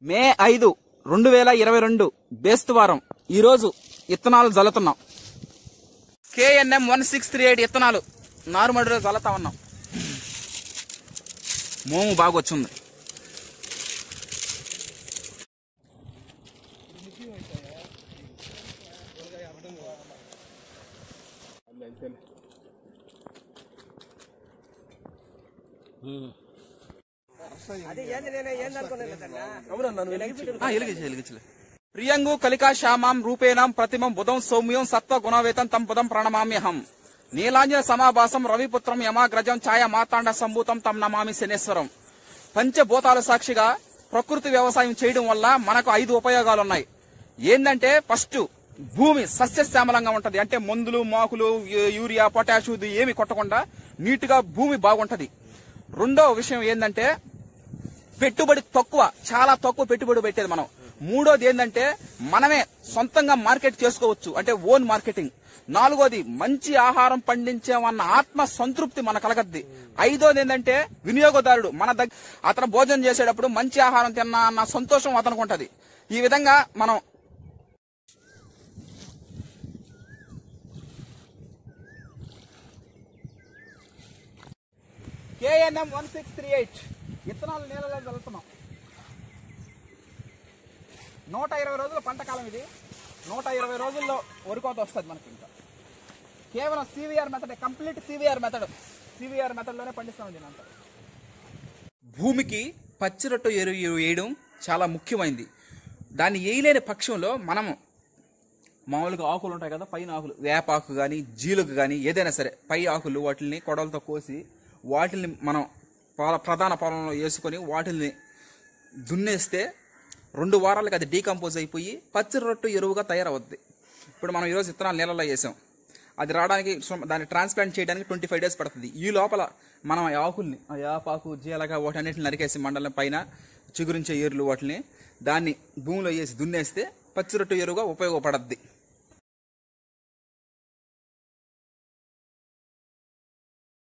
మే ఐదు రెండు వేల ఇరవై రెండు బేస్తువారం ఈరోజు ఇత్తనాలు జల్లుతున్నాం KNM one six three eight ఇత్తనాలు నారుమడిలో జల్లుతా ఉన్నాం మోము బాగా వచ్చింది ఆ, ఎలిగించు, ఎలిగించులే. ప్రియంగు కలికా శ్యామాం రూపేణం ప్రతిమం బుధం సౌమ్యం సత్వ గుణవేతం తం బుధం ప్రణమామ్యహం నీలాంజన సమాభాసం రవిపుత్రం యమాగ్రజం ఛాయ మార్తాండ సంభూతం తం నమామి శనేశ్వరం పంచభూతాల సాక్షిగా ప్రకృతి వ్యవసాయం చేయడం వల్ల మనకు ఐదు ఉపయోగాలు ఉన్నాయి ఏంటంటే ఫస్ట్ భూమి సస్యశ్యామలంగా ఉంటది అంటే మందులు మాకులు యూ- యూరియా పొటాషు ఇది ఏమి కొట్టకుండా నీట్ గా భూమి బాగుంటది రెండో విషయం ఏంటంటే పెట్టుబడి తక్కువ చాలా తక్కువ పెట్టుబడి పెట్టేది మనం మూడోది ఏంటంటే మనమే సొంతంగా మార్కెట్ చేసుకోవచ్చు అంటే ఓన్ మార్కెటింగ్ నాలుగోది మంచి ఆహారం పండించామన్న ఆత్మ సంతృప్తి మన కలగద్ది ఐదోది ఏంటంటే వినియోగదారుడు మన దగ్గర అతను భోజనం చేసేటప్పుడు మంచి ఆహారం తిన్నా అన్న సంతోషం అతనికి ఉంటది ఈ విధంగా మనం KNM one six three eight విత్తనాలు నీళ్ళలో చల్లుతున్నాం నూట ఇరవై రోజుల పంట కాలం ఇది నూట ఇరవై రోజుల్లో వరికోత వస్తుంది మనకి ఇంకా కేవలం CVR method complete CVR method CVR మెథడ్లోనే పండిస్తాం దీని అంతా భూమికి పచ్చిరొట్టు ఎరువు వేయడం చాలా ముఖ్యమైనది దాన్ని వేయలేని పక్షంలో మనము మామూలుగా ఆకులు ఉంటాయి కదా పైన ఆకులు వేపాకు కానీ జీలుకు కానీ ఏదైనా సరే పై ఆకులు వాటిని కొడవలతో కోసి వాటిని మనం పాల ప్రధాన పొలంలో వేసుకొని వాటిని దున్నేస్తే రెండు వారాలకు అది డీకంపోజ్ అయిపోయి పచ్చి రొట్టు ఎరువుగా తయారవుద్ది ఇప్పుడు మనం ఈరోజు విత్తనాలు నీళ్ళలో వేసాం అది రావడానికి సుమ- దాన్ని ట్రాన్స్ప్లాంట్ చేయడానికి ట్వంటీ ఫైవ్ డేస్ పడుతుంది ఈ లోపల మనం ఆ ఆకుల్ని ఆ యాపాకు జీలక వాటన్నిటిని నరికేసి మండలం పైన చిగురించే ఏర్లు వాటిని దాన్ని భూమిలో వేసి దున్నేస్తే పచ్చి రొట్టు ఎరువుగా ఉపయోగపడద్ది